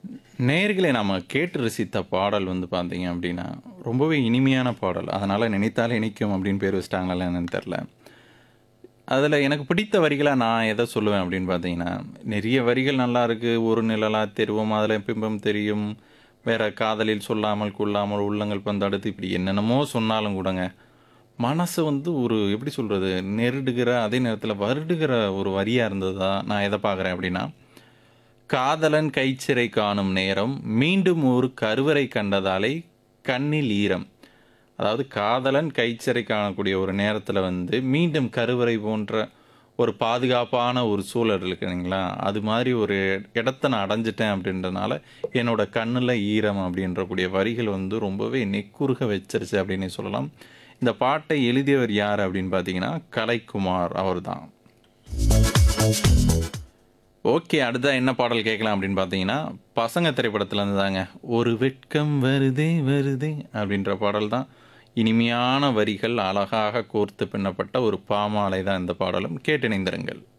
நேயர்களே நாம கேட்டு ரசித்த பாடல் வந்து பார்த்தீங்க அப்படின்னா, ரொம்பவே இனிமையான பாடல். அதனால நினைத்தாலே இனிக்கும் அப்படின்னு பேர் வச்சுட்டாங்களா என்னன்னு தெரியல. அதில எனக்கு பிடித்த வரிகளா நான் எத சொல்லுவேன் அப்படின்னு பார்த்தீங்கன்னா, நிறைய வரிகள் நல்லாயிருக்கு. "ஒரு நிழலா தெரிவோம், அதில பிம்பம் தெரியும். வேற காதலில் சொல்லாமல் கொள்ளாமல் உள்ளங்கள் பந்தடுத்து" இப்படி என்னென்னமோ சொன்னாலும் கூடங்க, மனசு வந்து ஒரு எப்படி சொல்றது? நெருடுகிற, அதே நேரத்தில வருடுகிற ஒரு வரியா இருந்ததா நான் எத பார்க்குறேன் அப்படின்னா, "காதலன் கைச்சிறை காணும் நேரம், மீண்டும் ஒரு கருவறை கண்டதாலே கண்ணில் ஈரம்." அதாவது காதலன் கைச்சிறை காணக்கூடிய ஒரு நேரத்தில வந்து, மீண்டும் கருவறை போன்ற ஒரு பாதுகாப்பான ஒரு சூழல் இருக்கு இல்லைங்களா? அது மாரி ஒரு இடத்த நான் அடைஞ்சுட்டேன் அப்படின்றனால, என்னோட கண்ணுல ஈரம் அப்படின்ற கூடிய வரிகள் வந்து ரொம்பவே நெக்குருக வச்சிருச்சு அப்படின்னே சொல்லலாம். இந்த பாட்டை எழுதியவர் யார் அப்படின்னு பார்த்தீங்கன்னா, கலைக்குமார் அவர்தான். ஓகே. அடுத்ததா என்ன பாடல் கேட்கலாம் அப்படின்னு பார்த்தீங்கன்னா, பசங்க திரைப்படத்திலருந்து தாங்க. "ஒரு வெட்கம் வருதே வருதே" அப்படின்ற பாடல் தான். இனிமையான வரிகள், அழகாக கோர்த்து பின்னப்பட்ட ஒரு பாமாலை தான் இந்த பாடலும். கேட்டு இணைந்திருங்கள்.